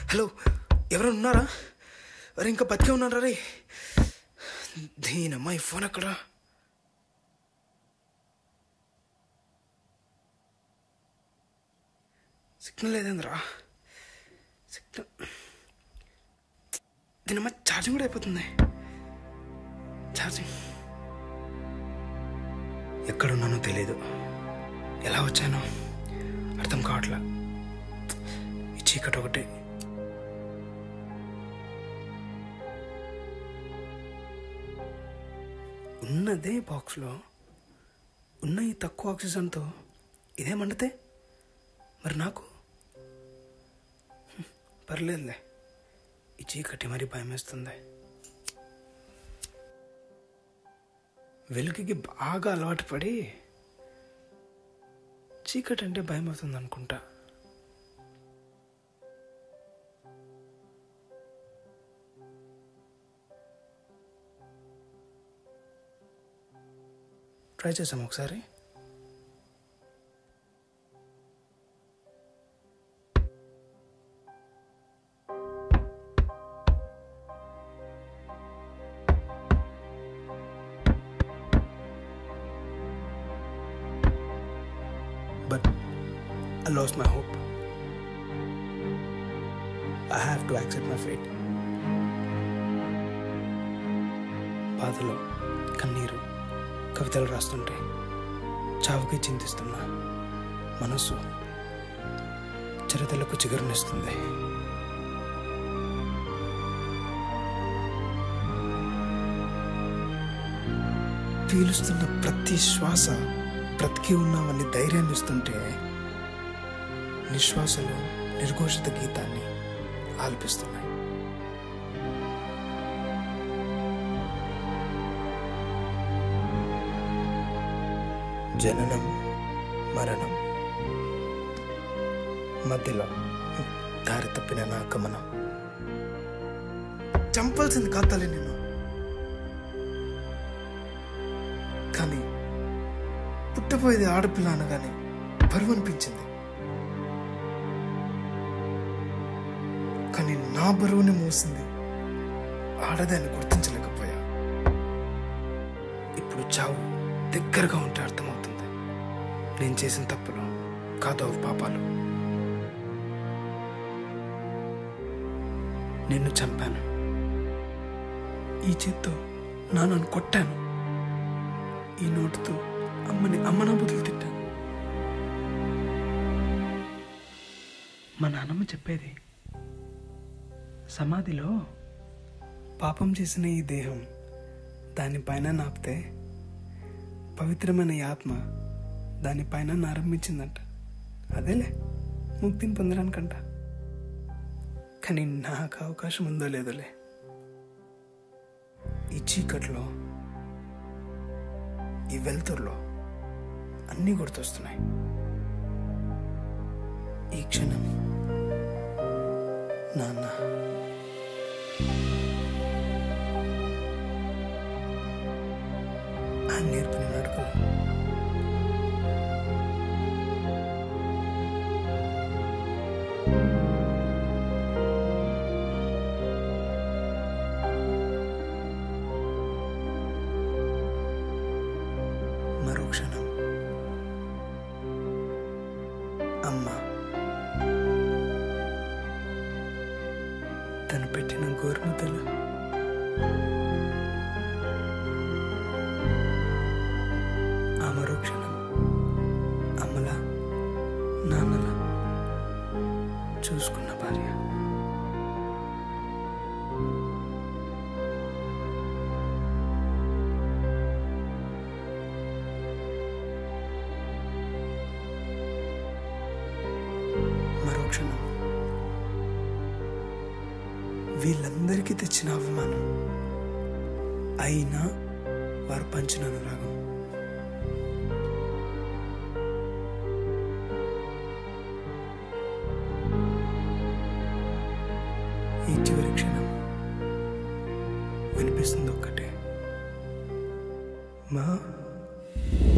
Hello ఎవరైనా ఉన్నారా అరే ఇంకా బతికే ఉన్నారా రే దీనమ్మా ఈ ఫోన్ ఎక్కడ సిగ్నల్ లేదేంద్రా సిగ్నల్ దీనమ్మా ఛార్జింగ్ కూడా అయిపోతుంది ఛార్జింగ్ ఎక్కడున్నానో తెలియదు ఎలా వచ్చానో అర్థం కావట్లా ఈ చీకటి ఒకటి ఉన్నదే బాక్స్లో ఉన్న ఈ తక్కువ ఆక్సిజన్తో ఇదే మండితే మరి నాకు హ్మ్, పర్లేదులే ఈ చీకటి మరి భయం వేస్తుంది వెలుగుకి బాగా అలవాటు పడి చీకటి అంటే భయం అవుతుంది అనుకుంటా ట్రై చేసాం ఒకసారి But I lost my hope. I have to accept my fate. బాధలో కన్నీరు కవితలు రాస్తుంటే చావుకి చింతిస్తున్న మనస్సు చరితలకు చిగురునిస్తుంది పీలుస్తున్న ప్రతి శ్వాస బ్రతికి ఉన్నామని ధైర్యాన్ని ఇస్తుంటే నిశ్వాసలు నిర్ఘోషిత గీతాన్ని ఆలపిస్తున్నాయి జననం మరణం మధ్యలో దారి తప్పిన నా గమనం చంపాల్సింది కాతాలి నేను కానీ పుట్టబోయేది ఆడపిల్ల అనగానే బరువు అనిపించింది కానీ నా బరువుని మోసింది ఆడదాన్ని గుర్తించలేకపోయా ఇప్పుడు చావు దగ్గరగా ఉంటే అర్థమవుతుంది నేను చేసిన తప్పులు కాదు అవి పాపాలు నిన్ను చంపాను ఈ చేత్తో నాన్నను కొట్టాను ఈ నోటుతో అమ్మని అమ్మన బుద్ధులు తిట్టాను మా నాన్నమ్మ చెప్పేది సమాధిలో పాపం చేసిన ఈ దేహం దానిపైన నాపితే పవిత్రమైన ఈ ఆత్మ దానిపైన నారంభించిందంట అదేలే ముక్తిని పొందడానికంట కానీ నాకు అవకాశం ఉందో లేదోలే ఈ చీకట్లో ఈ వెలుతురులో అన్నీ గుర్తొస్తున్నాయి ఈ క్షణం నాన్న ఆ నేర్పిన నడుకలు మరో క్షణం అమ్మ తను పెట్టిన గోరుముద్దలు ఆ మరో క్షణం అమ్మలా నాన్నలా చూసుకున్న భార్య మరో క్షణం వీళ్ళందరికీ తెచ్చిన అవమానం అయినా వారు పంచిన అనురాగం ఈ చివరి క్షణం వినిపిస్తుంది ఒక్కటే మా